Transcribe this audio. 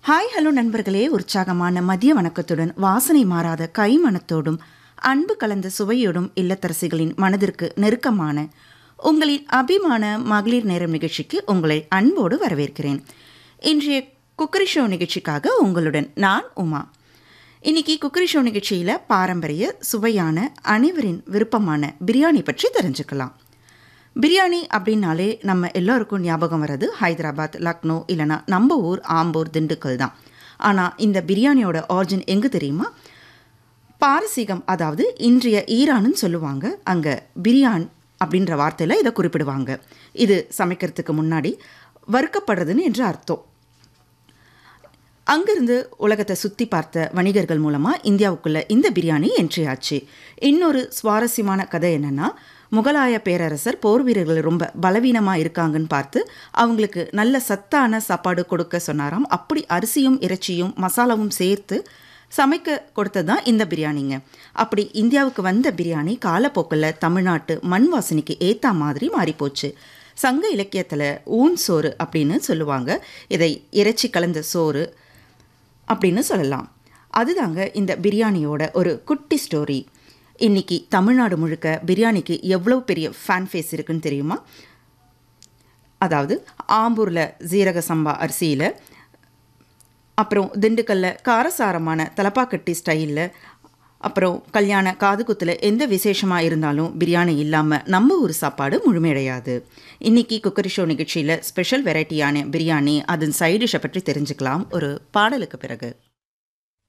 hi hello நண்பர்களே உற்சாகமான மதிய வணக்கத்துடன் வாசனை மாறாத கைமணத்தோடும் அன்பு கலந்த சுவையோடும் இல்லத்தரசிகளின் மனதிற்கு நெருக்கமான உங்களின் அபிமான மகளிர் நேரம் நிகழ்ச்சிக்கு உங்களை அன்போடு வரவேற்கிறேன் இன்றைய குக்கரி ஷோ நிகழ்ச்சிக்காக உங்களுடன் நான் உமா இன்னைக்கு குக்கரி ஷோ நிகழ்ச்சியில் பாரம்பரிய சுவையான அனைவரின் விருப்பமான பிரியாணி பற்றி தெரிஞ்சுக்கலாம் பிரியாணி அப்படின்னாலே நம்ம எல்லோருக்கும் ஞாபகம் வர்றது ஹைதராபாத் லக்னோ இல்லைனா நம்ம ஊர் ஆம்பூர் திண்டுக்கல் தான் ஆனால் இந்த பிரியாணியோட ஆரிஜின் எங்கே தெரியுமா பாரசீகம் அதாவது இன்றைய ஈரானுன்னு சொல்லுவாங்க அங்கே பிரியான் அப்படின்ற வார்த்தையில் இதை குறிப்பிடுவாங்க இது சமைக்கிறதுக்கு முன்னாடி வறுக்கப்படுறதுன்னு என்று அர்த்தம் அங்கிருந்து உலகத்தை சுற்றி பார்த்த வணிகர்கள் மூலமாக இந்தியாவுக்குள்ள இந்த பிரியாணி என்ட்ரி ஆச்சு இன்னொரு சுவாரஸ்யமான கதை என்னென்னா முகலாய பேரரசர் போர் வீரர்கள் ரொம்ப பலவீனமாக இருக்காங்கன்னு பார்த்து அவங்களுக்கு நல்ல சத்தான சாப்பாடு கொடுக்க சொன்னாராம் அப்படி அரிசியும் இறைச்சியும் மசாலாவும் சேர்த்து சமைக்க கொடுத்தது தான் இந்த பிரியாணிங்க அப்படி இந்தியாவுக்கு வந்த பிரியாணி காலப்போக்கில் தமிழ்நாட்டு மண் வாசனைக்கு ஏற்ற மாதிரி மாறிப்போச்சு சங்க இலக்கியத்தில் ஊன் சோறு அப்படின்னு சொல்லுவாங்க இதை இறைச்சி கலந்த சோறு அப்படின்னு சொல்லலாம் அதுதாங்க இந்த பிரியாணியோட ஒரு குட்டி ஸ்டோரி இன்னைக்கு தமிழ்நாடு முழுக்க பிரியாணிக்கு எவ்வளோ பெரிய ஃபேன் ஃபேஸ் இருக்குன்னு தெரியுமா அதாவது ஆம்பூரில் ஜீரக சம்பா அரிசியில் அப்புறம் திண்டுக்கல்ல காரசாரமான தலப்பாக்கட்டி ஸ்டைலில் அப்புறம் கல்யாண காதுகுத்தில் எந்த விசேஷமாக இருந்தாலும் பிரியாணி இல்லாமல் நம்ம ஊர் சாப்பாடு முழுமையடையாது இன்னைக்கு குக்கரி ஷோ நிகழ்ச்சியில் ஸ்பெஷல் வெரைட்டியான பிரியாணி அதன் சைடிஷை பற்றி தெரிஞ்சுக்கலாம் ஒரு பாடலுக்கு பிறகு